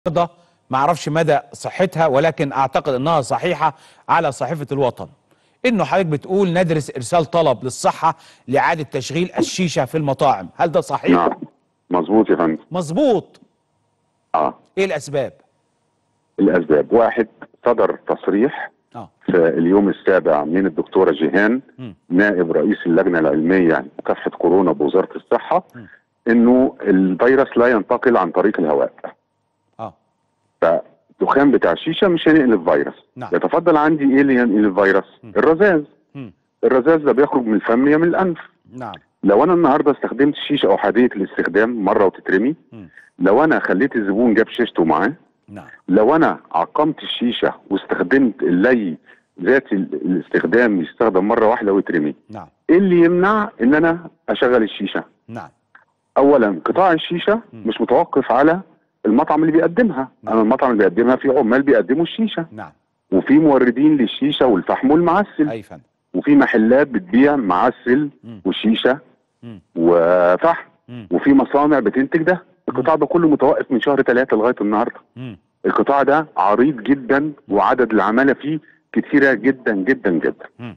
النهارده ما اعرفش مدى صحتها ولكن اعتقد انها صحيحه على صحيفه الوطن انه حضرتك بتقول ندرس ارسال طلب للصحه لاعاده تشغيل الشيشه في المطاعم هل ده صحيح نعم مظبوط يا فندم مظبوط اه ايه الاسباب الاسباب واحد صدر تصريح اه في اليوم السابع من الدكتوره جيهان مم. نائب رئيس اللجنه العلميه لمكافحه كورونا بوزاره الصحه مم. انه الفيروس لا ينتقل عن طريق الهواء اه فالدخان بتاع الشيشه مش هينقل الفيروس نعم. يتفضل عندي ايه اللي ينقل الفيروس مم. الرذاذ مم. الرذاذ ده بيخرج من الفم يا من الانف نعم لو انا النهارده استخدمت شيشه احاديه الاستخدام مره وتترمي مم. لو انا خليت الزبون جاب شيشته معاه نعم لو انا عقمت الشيشه واستخدمت اللي ذات ال- الاستخدام يستخدم مره واحده ويترمي نعم ايه اللي يمنع ان انا اشغل الشيشه نعم اولا قطاع الشيشه مم. مش متوقف على المطعم اللي بيقدمها نعم. انا المطعم اللي بيقدمها في عمال بيقدموا الشيشه نعم وفي موردين للشيشه والفحم والمعسل اي فندم وفي محلات بتبيع معسل مم. وشيشه مم. وفحم مم. وفي مصانع بتنتج ده القطاع ده كله متوقف من شهر ثلاثة لغايه النهارده مم. القطاع ده عريض جدا وعدد العماله فيه كتيره جدا جدا جدا مم.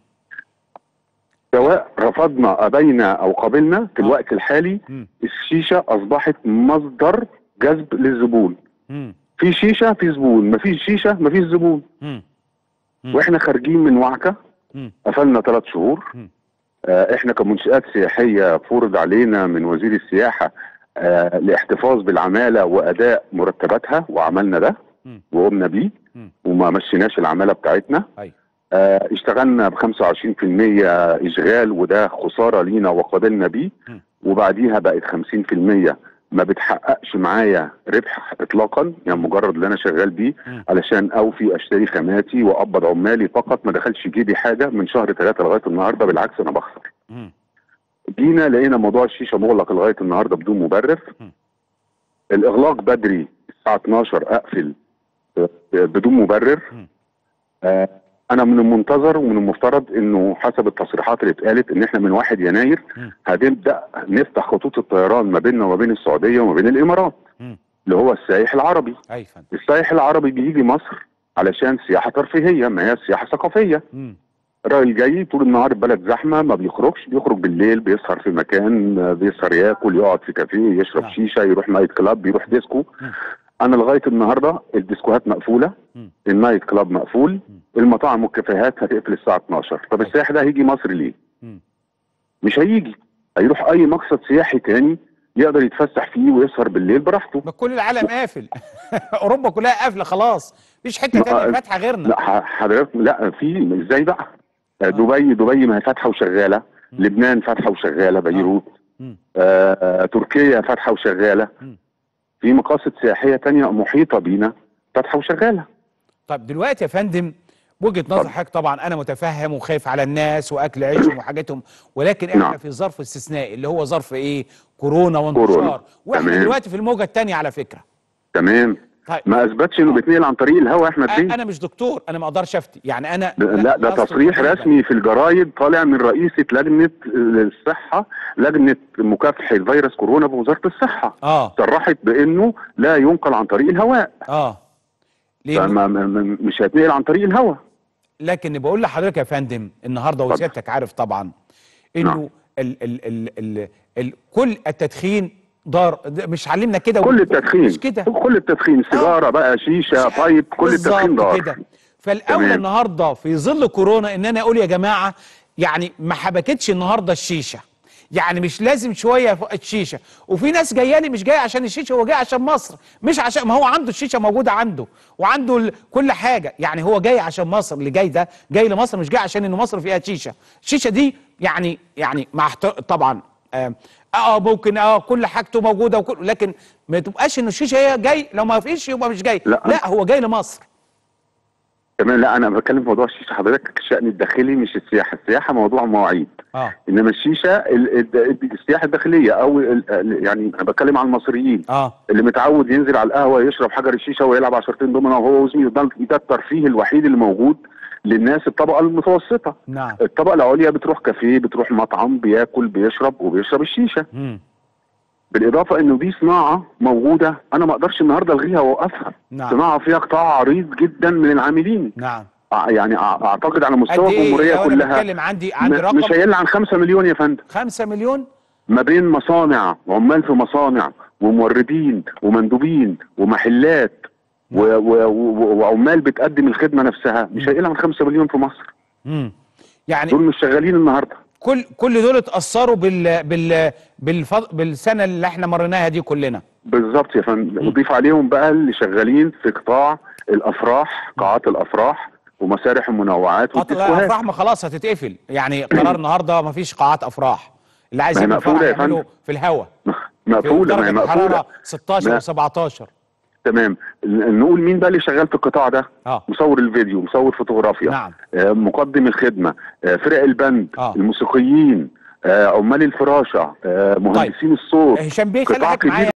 سواء رفضنا ابينا او قبلنا في آه. الوقت الحالي مم. الشيشه اصبحت مصدر جذب للزبون مم. في شيشه في زبون مفيش شيشه مفيش زبون مم. مم. واحنا خارجين من وعكه مم. قفلنا ثلاث شهور مم. آه احنا كمنشآت سياحيه فرض علينا من وزير السياحه آه الاحتفاظ بالعماله واداء مرتباتها وعملنا ده مم. وقمنا بيه مم. وما مشيناش العماله بتاعتنا اي آه، اشتغلنا ب 25% اشغال وده خساره لينا وقابلنا بيه م. وبعديها بقت 50% ما بتحققش معايا ربح اطلاقا يعني مجرد اللي انا شغال بيه م. علشان اوفي اشتري خاماتي واقبض عمالي فقط ما دخلش جيبي حاجه من شهر ثلاثه لغايه النهارده بالعكس انا بخسر مم. جينا لقينا موضوع الشيشه مغلق لغايه النهارده بدون مبرر م. الاغلاق بدري الساعه 12 اقفل آه، بدون مبرر م. آه، انا من المنتظر ومن المفترض انه حسب التصريحات اللي اتقالت ان احنا من 1 يناير م. هنبدا نفتح خطوط الطيران ما بيننا وما بين السعوديه وما بين الامارات مم. اللي هو السائح العربي اي فندم السائح العربي بيجي مصر علشان سياحه ترفيهيه ما هي سياحه ثقافيه مم. الراجل جاي طول النهار البلد زحمه ما بيخرجش بيخرج بالليل بيسهر في مكان آه، بيسهر ياكل يقعد في كافيه يشرب نعم. شيشه يروح نايت كلاب يروح ديسكو مم. انا لغايه النهارده الديسكوهات مقفوله مم. النايت كلاب مقفول المطاعم والكافيهات هتقفل الساعه 12 طب السائح ده هيجي مصر ليه مم. مش هيجي هيروح اي مقصد سياحي تاني يقدر يتفسح فيه ويسهر بالليل براحته ما كل العالم قافل اوروبا كلها قافله خلاص مفيش حته ما- تانية فاتحه غيرنا لا ح- حضرتك لا في ازاي بقى دبي دبي ما هي فاتحه وشغاله لبنان فاتحه وشغاله بيروت مم. آه، تركيا فاتحه وشغاله مم. في مقاصد سياحيه تانية محيطه بينا فاتحه وشغاله طب دلوقتي يا فندم وجهه نظر اتفضل. حضرتك طبعا انا متفهم وخايف على الناس واكل عيشهم وحاجاتهم ولكن احنا نعم. في ظرف استثنائي اللي هو ظرف ايه كورونا وانتشار كورونا. واحنا تمام. دلوقتي في الموجه الثانيه على فكره تمام طيب ما اثبتش انه بيتنقل عن طريق الهواء يا احمد أ- بيه انا مش دكتور انا ما اقدرش افتي يعني انا لا ده أصل تصريح القضية ده. رسمي في الجرايد طالع من رئيسة لجنة الصحة لجنة مكافحة فيروس كورونا بوزارة الصحة اه صرحت بأنه لا ينقل عن طريق الهواء اه ليه فما ما- ما- مش هيتنقل عن طريق الهواء لكن بقول لحضرتك يا فندم النهارده اتفضل. وسيادتك عارف طبعا انه نعم. ال ال ال ال ال كل التدخين ضار ده مش علمنا كده كل التدخين مش كده كل التدخين سيجارة بقى شيشة طيب كل التدخين بالظبط ضار كده فالاولى تمام. النهارده في ظل كورونا ان انا اقول يا جماعه يعني ما حبكتش النهارده الشيشه يعني مش لازم شويه فوق الشيشه وفي ناس جايه لي مش جاي عشان الشيشه هو جاي عشان مصر مش عشان ما هو عنده الشيشه موجوده عنده وعنده ال- كل حاجه يعني هو جاي عشان مصر اللي جاي ده جاي لمصر مش جاي عشان انه مصر فيها شيشه الشيشه دي يعني يعني مع احتر- طبعا اه اه ممكن اه كل حاجته موجوده وكل لكن ما تبقاش انه الشيشه هي جاي لو ما فيش يبقى مش جاي لا. لا هو جاي لمصر كمان لا أنا بتكلم في موضوع الشيشة حضرتك الشأن الداخلي مش السياحة السياحة موضوع مواعيد اه إنما الشيشة ال- ال- السياحة الداخلية أو ال- ال- يعني أنا بتكلم عن المصريين اه اللي متعود ينزل على القهوه يشرب حجر الشيشه ويلعب عشرتين دومنا وهو وزميله ده ده الترفيه الوحيد اللي موجود للناس الطبقه المتوسطه نعم الطبقه العليا بتروح كافيه بتروح مطعم بياكل بيشرب وبيشرب الشيشه مم. بالاضافه انه دي صناعه موجوده انا ما اقدرش النهارده الغيها واوقفها نعم. صناعه فيها قطاع عريض جدا من العاملين نعم ع- يعني ع- اعتقد على قد مستوى ايه الجمهوريه لو انا كلها بتكلم عندي عندي م- مش رقم هيقل عن 5 مليون يا فندم 5 مليون ما بين مصانع وعمال في مصانع وموردين ومندوبين ومحلات و و و وعمال بتقدم الخدمه نفسها مش هيقل عن 5 مليون في مصر امم يعني دول مش شغالين النهارده كل كل دول اتاثروا بال بال بالفض... بالسنه اللي احنا مريناها دي كلنا بالظبط يا فندم نضيف عليهم بقى اللي شغالين في قطاع الافراح قاعات الافراح ومسارح المنوعات قطع والديسكوهات الافراح ما خلاص هتتقفل يعني قرار النهارده ما فيش قاعات افراح اللي عايز ما هي يعمل فرح مقفولة يا يعمله فندم. في الهواء في مقفوله ما هي درجه مقفوله الحراره 16 ما- و17 تمام ن- نقول مين بقى اللي شغال في القطاع ده اه مصور الفيديو مصور فوتوغرافيا نعم. آه مقدم الخدمه آه فرق البند آه. الموسيقيين آه عمال الفراشه آه مهندسين الصوت هشام بيه خلي قطاع حضرتك معايا